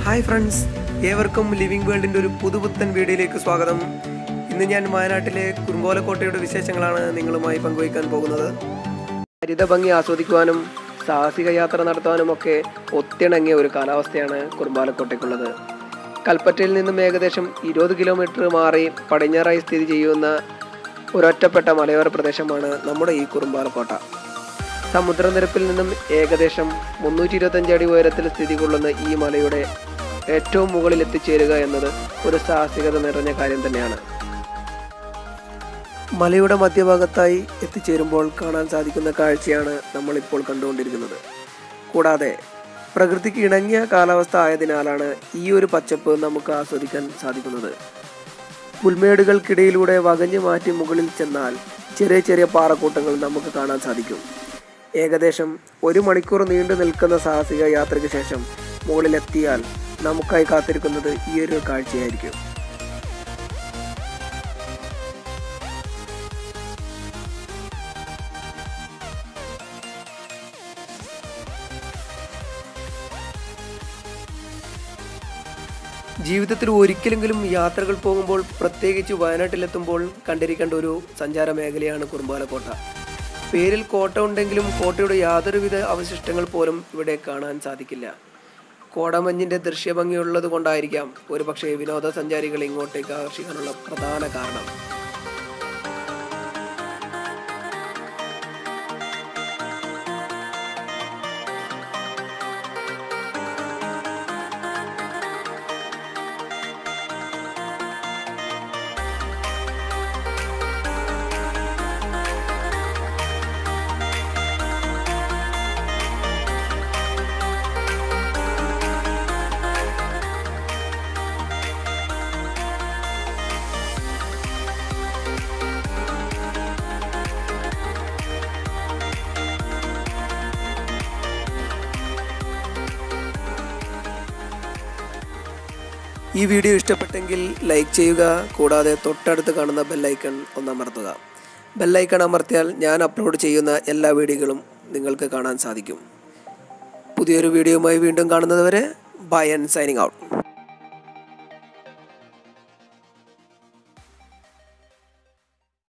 hi friends ഏവർക്കും living വേൾഡിൻ്റെ ഒരു പുതുപുത്തൻ വീഡിയോയിലേക്ക് സ്വാഗതം ഇന്ന് ഞാൻ വയനാട്ടിലെ കുറുമ്പോലക്കോട്ടയുടെ വിശേഷങ്ങളാണ് നിങ്ങളുമായി പങ്കുവയ്ക്കാൻ പോകുന്നത് ഹരിതഭംഗി ആസ്വദിക്കുവാനും സാഹസിക യാത്ര നടത്താനുമൊക്കെ ഒത്തിണങ്ങിയ ഒരു കാലാവസ്ഥയാണ് കുറുമ്പാലക്കോട്ടയ്ക്കുള്ളത് കൽപ്പറ്റയിൽ നിന്നും ഏകദേശം ഇരുപത് കിലോമീറ്റർ മാറി പടിഞ്ഞാറായി സ്ഥിതി ചെയ്യുന്ന ഒരൊറ്റപ്പെട്ട മലയോര പ്രദേശമാണ് നമ്മുടെ ഈ കുറുമ്പാലക്കോട്ട സമുദ്രനിരപ്പിൽ നിന്നും ഏകദേശം മുന്നൂറ്റി ഇരുപത്തഞ്ച് അടി ഉയരത്തിൽ സ്ഥിതി കൊള്ളുന്ന ഈ മലയുടെ ഏറ്റവും മുകളിൽ എത്തിച്ചേരുക എന്നത് ഒരു സാഹസികത നിറഞ്ഞ കാര്യം തന്നെയാണ് മലയുടെ മധ്യഭാഗത്തായി എത്തിച്ചേരുമ്പോൾ കാണാൻ സാധിക്കുന്ന കാഴ്ചയാണ് നമ്മളിപ്പോൾ കണ്ടുകൊണ്ടിരിക്കുന്നത് കൂടാതെ പ്രകൃതിക്ക് ഇണങ്ങിയ കാലാവസ്ഥ ആയതിനാലാണ് ഈ ഒരു പച്ചപ്പ് നമുക്ക് ആസ്വദിക്കാൻ സാധിക്കുന്നത് പുൽമേടുകൾക്കിടയിലൂടെ വകഞ്ഞു മാറ്റി മുകളിൽ ചെന്നാൽ ചെറിയ ചെറിയ പാറക്കൂട്ടങ്ങൾ നമുക്ക് കാണാൻ സാധിക്കും ഏകദേശം ഒരു മണിക്കൂർ നീണ്ടു നിൽക്കുന്ന സാഹസിക യാത്രയ്ക്ക് ശേഷം മുകളിലെത്തിയാൽ നമുക്കായി കാത്തിരിക്കുന്നത് ഈ ഒരു കാഴ്ചയായിരിക്കും ജീവിതത്തിൽ ഒരിക്കലെങ്കിലും യാത്രകൾ പോകുമ്പോൾ പ്രത്യേകിച്ച് വയനാട്ടിലെത്തുമ്പോൾ കണ്ടിരിക്കേണ്ട ഒരു സഞ്ചാര മേഖലയാണ് കുറുമ്പാലക്കോട്ട പേരിൽ കോട്ട ഉണ്ടെങ്കിലും കോട്ടയുടെ യാതൊരുവിധ അവശിഷ്ടങ്ങൾ പോലും ഇവിടെ കാണാൻ സാധിക്കില്ല കോടമഞ്ഞിന്റെ ദൃശ്യഭംഗിയുള്ളത് കൊണ്ടായിരിക്കാം ഒരുപക്ഷെ വിനോദസഞ്ചാരികളെ ഇങ്ങോട്ടേക്ക് ആകർഷിക്കാനുള്ള പ്രധാന കാരണം ഈ വീഡിയോ ഇഷ്ടപ്പെട്ടെങ്കിൽ ലൈക്ക് ചെയ്യുക കൂടാതെ തൊട്ടടുത്ത് കാണുന്ന ബെല്ലൈക്കൺ ഒന്ന് അമർത്തുക ബെല്ലൈക്കൺ അമർത്തിയാൽ ഞാൻ അപ്ലോഡ് ചെയ്യുന്ന എല്ലാ വീഡിയോകളും നിങ്ങൾക്ക് കാണാൻ സാധിക്കും പുതിയൊരു വീഡിയോയുമായി വീണ്ടും കാണുന്നതുവരെ ബൈ ആൻഡ് സൈനിങ് ഔട്ട്